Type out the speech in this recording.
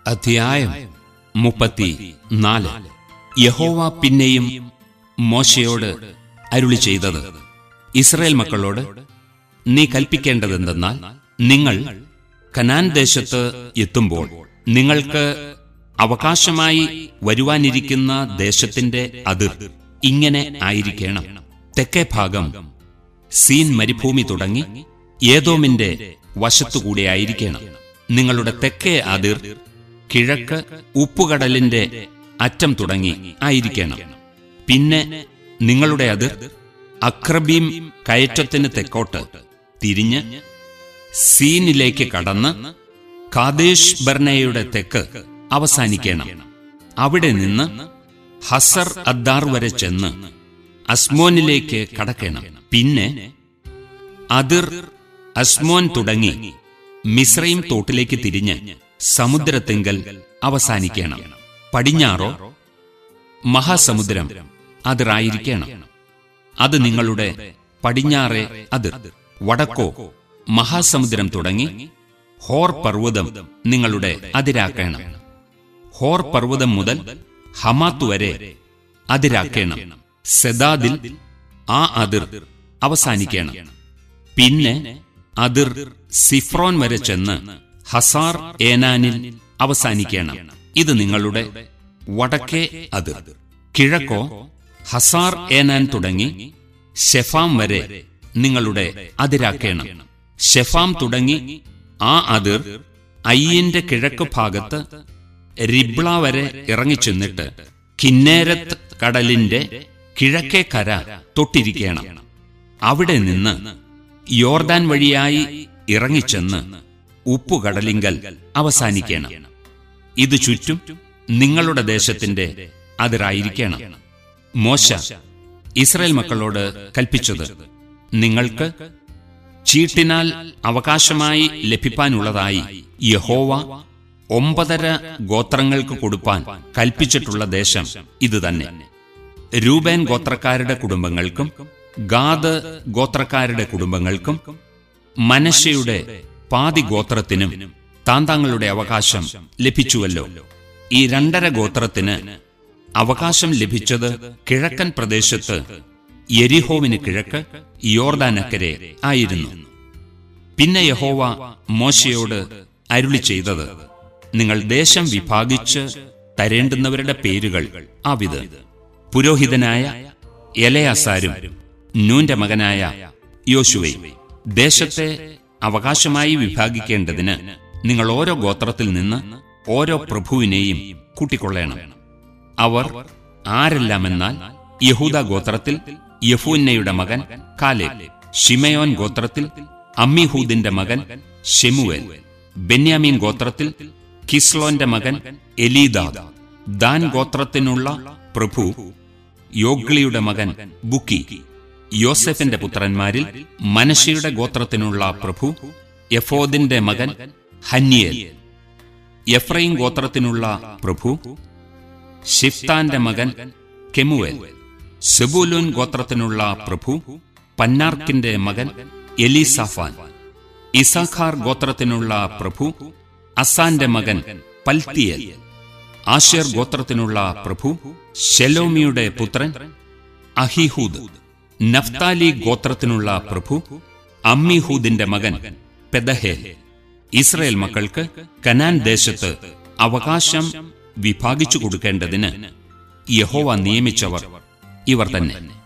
അധ്യായം മുപ്പത്തി നാല് യഹോവ പിന്നെയും മോശയോട് അരുളി ചെയ്തത് ഇസ്രായേൽ മക്കളോട് നീ കൽപ്പിക്കേണ്ടതെന്തെന്നാൽ നിങ്ങൾ കനാൻ ദേശത്ത് എത്തുമ്പോൾ നിങ്ങൾക്ക് അവകാശമായി വരുവാനിരിക്കുന്ന ദേശത്തിന്റെ അതിർ ഇങ്ങനെ ആയിരിക്കണം തെക്കേ ഭാഗം സീൻ മരുഭൂമി തുടങ്ങി ഏതോമിന്റെ വശത്തുകൂടിയായിരിക്കണം നിങ്ങളുടെ തെക്കേ അതിർ കിഴക്ക് ഉപ്പുകടലിന്റെ അറ്റം തുടങ്ങി ആയിരിക്കണം പിന്നെ നിങ്ങളുടെ അതിർ അക്രബീം കയറ്റത്തിന് തെക്കോട്ട് തിരിഞ്ഞ് സീനിലേക്ക് കടന്ന് കാദേശ് ബർണയുടെ തെക്ക് അവസാനിക്കണം അവിടെ നിന്ന് ഹസർ അദ്ദാർ വരെ ചെന്ന് അസ്മോനിലേക്ക് കടക്കണം പിന്നെ അതിർ അസ്മോൻ തുടങ്ങി മിശ്രയും തോട്ടിലേക്ക് തിരിഞ്ഞ് സമുദ്രത്തിങ്കൽ അവസാനിക്കണം പടിഞ്ഞാറോ മഹാസമുദ്രം അതിറായിരിക്കണം അത് നിങ്ങളുടെ പടിഞ്ഞാറെ അതിർ വടക്കോ മഹാസമുദ്രം തുടങ്ങി ഹോർ പർവ്വതം നിങ്ങളുടെ അതിരാക്കണം ഹോർ പർവ്വതം മുതൽ ഹമാത്ത് വരെ അതിരാക്കണം സെദാദിൽ ആ അതിർ അവസാനിക്കണം പിന്നെ അതിർ സിഫ്രോൻ വരെ ചെന്ന് ഹസാർ ഏനാനിൽ അവസാനിക്കണം ഇത് നിങ്ങളുടെ വടക്കേ അതിർ കിഴക്കോ ഹസാർ ഏനാൻ തുടങ്ങി ഷെഫാം വരെ നിങ്ങളുടെ അതിരാക്കണം ഷെഫാം തുടങ്ങി ആ അതിർ അയ്യന്റെ കിഴക്ക് ഭാഗത്ത് റിബ്ള വരെ ഇറങ്ങിച്ചെന്നിട്ട് കിന്നേരത്ത് കടലിന്റെ കിഴക്കേ കര തൊട്ടിരിക്കണം അവിടെ നിന്ന് യോർദാൻ വഴിയായി ഇറങ്ങിച്ചെന്ന് ഉപ്പുകടലിങ്കൽ അവസാനിക്കണം ഇത് ചുറ്റും നിങ്ങളുടെ ദേശത്തിന്റെ അതിരായിരിക്കണം മോശ ഇസ്രായേൽ മക്കളോട് കൽപ്പിച്ചത് നിങ്ങൾക്ക് ചീട്ടിനാൽ അവകാശമായി ലഭിപ്പാനുള്ളതായി യഹോവ ഒമ്പതര ഗോത്രങ്ങൾക്ക് കൊടുപ്പാൻ കൽപ്പിച്ചിട്ടുള്ള ദേശം ഇതുതന്നെ രൂപേൻ ഗോത്രക്കാരുടെ കുടുംബങ്ങൾക്കും ഗാദ് ഗോത്രക്കാരുടെ കുടുംബങ്ങൾക്കും മനശയുടെ പാതി ഗോത്രത്തിനും താന്താങ്ങളുടെ അവകാശം ലഭിച്ചുവല്ലോ ഈ രണ്ടര ഗോത്രത്തിന് അവകാശം ലഭിച്ചത് കിഴക്കൻ പ്രദേശത്ത് യെരിഹോവിന് കിഴക്ക് യോർദാനക്കരെ ആയിരുന്നു പിന്നെ യഹോവ മോശയോട് അരുളി ചെയ്തത് നിങ്ങൾ ദേശം വിഭാഗിച്ച് തരേണ്ടുന്നവരുടെ പേരുകൾ ആവിത് പുരോഹിതനായ എലയാസാരും നൂന്റെ മകനായ യോശുവെ ദേശത്തെ അവകാശമായി വിഭാഗിക്കേണ്ടതിന് നിങ്ങൾ ഓരോ ഗോത്രത്തിൽ നിന്ന് ഓരോ പ്രഭുവിനെയും കൂട്ടിക്കൊള്ളേണം അവർ ആരെല്ലാമെന്നാൽ യഹൂദ ഗോത്രത്തിൽ യഫൂന്നയുടെ മകൻ കാലെ ഷിമയോൻ ഗോത്രത്തിൽ അമ്മിഹൂദിന്റെ മകൻ ഷെമുവേൽ ബെന്യാമീൻ ഗോത്രത്തിൽ കിസ്ലോന്റെ മകൻ എലീദാദ് ദാൻ ഗോത്രത്തിനുള്ള പ്രഭു യോഗ്ലിയുടെ മകൻ ബുക്കി യോസെഫിന്റെ പുത്രന്മാരിൽ മനശയുടെ ഗോത്രത്തിനുള്ള പ്രഭു യഫോദിന്റെ മകൻ ഹന്യേൽ എഫ്രൈം ഗോത്രത്തിനുള്ള പ്രഭു ഷിഫ്താന്റെ മകൻ കെമുവേൽ സെബൂലൂൻ ഗോത്രത്തിനുള്ള പ്രഭു പന്നാർക്കിന്റെ മകൻ എലിസാഫാൻ ഇസാഖാർ ഗോത്രത്തിനുള്ള പ്രഭു അസാന്റെ മകൻ പൽത്തിയൽ ആശേർ ഗോത്രത്തിനുള്ള പ്രഭു ഷെലോമിയുടെ പുത്രൻ അഹിഹൂദ് നഫ്താലി ഗോത്രത്തിനുള്ള പ്രഭു അമ്മിഹൂദിന്റെ മകൻ പെദഹേൽ ഇസ്രയേൽ മക്കൾക്ക് കനാൻ ദേശത്ത് അവകാശം വിഭാഗിച്ചു കൊടുക്കേണ്ടതിന് യഹോവ നിയമിച്ചവർ ഇവർ തന്നെ